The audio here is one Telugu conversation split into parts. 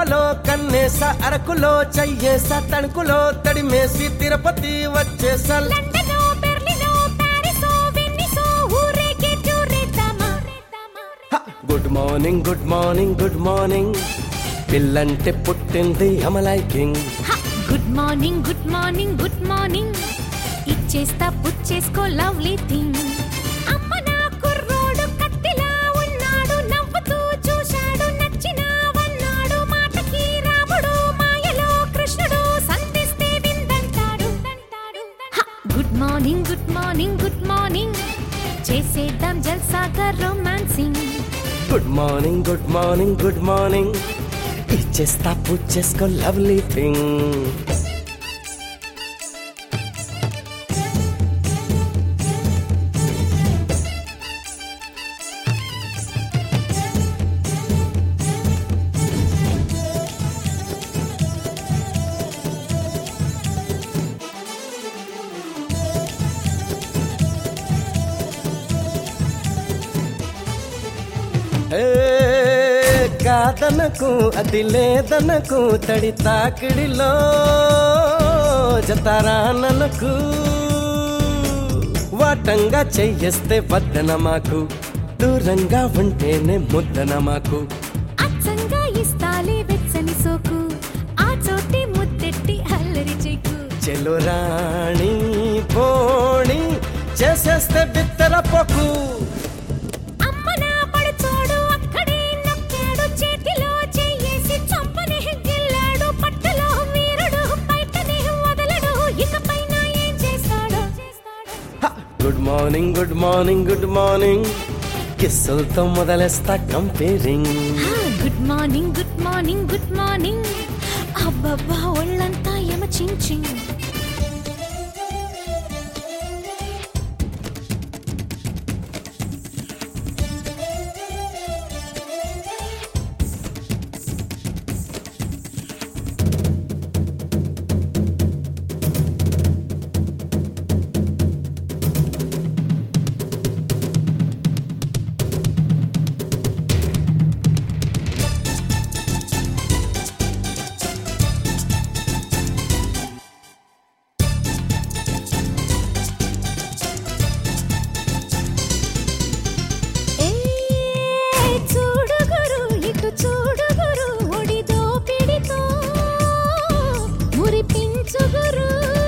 అరకులో కన్నేస అరకులో చెయ్యేస తణుకులో తడిమేసి తిరుపతి వచ్చేస లండనో బెర్లినో ప్యారిసో వెన్నిసో ఊరేగే చూరేద్దామా good morning good morning good morning పిల్లంటే పుట్టింది అమలైకింగ్ good morning good morning good morning ఇచ్చేస్తా పుచ్చేసుకో లవ్లీ థింగ్ అమ్మ నా కుర్రోడు కత్తిలా ఉన్నాడు నవ్వుతూ చూశాడు నచ్చినావన్నాడు మాటకి రాముడు మాయలో కృష్ణుడు సంధిస్తే విందంటాడు good morning good morning good morning చేసేద్దాం జల్సాగా romancing good morning good morning good morning ఇచ్చేస్తా పుచ్చేసుకో లవ్లీ థింగ్ ఏ, కాదనకు అది లేదనకు తడి తాకిడిలో జతారానకు వాటంగా చెయ్యేస్తే వద్దన మాకు దూరంగా ఉంటేనే ముద్దన మాకు అచ్చంగా ఇస్తాలే వెచ్చని సోకు ఆ చోటి ముద్దెట్టి అల్లరి చెక్కు చెలు రాణి పోణి చేసేస్తే బిత్తర పొక్కు అమ్మ నా పడుచోడు అక్కడే నొక్కాడు చేతిలో చెయ్యేసి చంపని గిల్లాడు పట్టులో వీరుడు బయటనే వదలడు ఇకపైన ఏం చేస్తాడో good morning good morning good morning కిస్సులతో మొదలేస్తా comparing good morning good morning good morning అబ్బబ్బా ఒళ్ళంతా యమచించింగ్ ఏ చూడుగురు ఇటు చూడుగురు ఒడి దోపిడితో మురిపించుగురు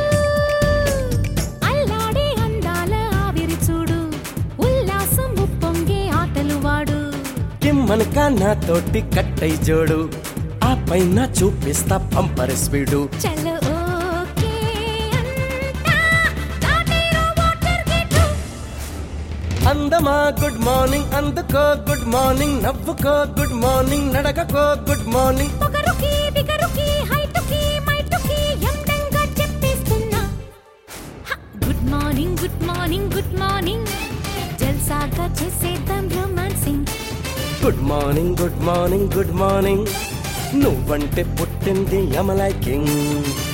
అల్లాడే అందాల ఆవిరి చూడు ఉల్లాసం ఉప్పొంగే ఆటలు వాడు కిమ్మనక నాతోటి కట్టై జోడు ఆ పైన చూపిస్తా పంపర్ స్పీడు చలో ఓకే అంతా దాటేరో వాటర్ గేటు అందమా గుడ్ మార్నింగ్ అందుకో గుడ్ మార్నింగ్ నవ్వుకో గుడ్ మార్నింగ్ నడకకో గుడ్ మార్నింగ్ పొగరుకి బిగరుకి హైటుకి మైటుకి ఎంతంగా చెప్పేస్తున్నా good morning good morning good morning జల్సాగా చేసేద్దాం romancing good morning good morning good morning నువ్వంటే పుట్టింది అమలైకింగ్